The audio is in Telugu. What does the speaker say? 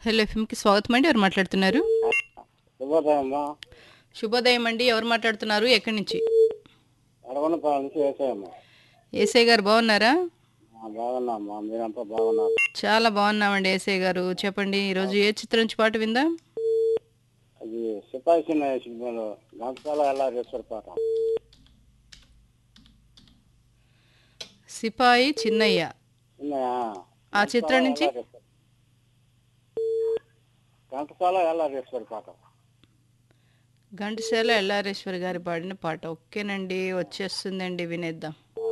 హలో ఎఫ్ఎంకి స్వాగతం అండి ఎవరు మాట్లాడుతున్నారు శుభోదయం అమ్మా శుభోదయం అండి ఎవరు మాట్లాడుతున్నారు ఎక్కడి నుంచి అడగనపాల నుంచి వేసాయమ్మా ఏసై గారు బాగున్నారా బాగున్నామ్మా మీరంతా బాగున్నారు చాలా బాగున్నామండి ఏసై గారు చెప్పండి ఈరోజు ఏ చిత్రం నుంచి పాట విందాం అది సిపాయి చిన్న సినిమాలో గంటకాల ఎల్లారేశ్వర పాట సిపాయి చిన్నయ్య ఉన్నాయా ఆ చిత్రం నుంచి గంటకాల ఎల్లారేశ్వర పాట ఘంటసాల ఎల్లారేశ్వరి గారి పాడిన పాట ఓకేనండి వచ్చేస్తుందండి వినేద్దాం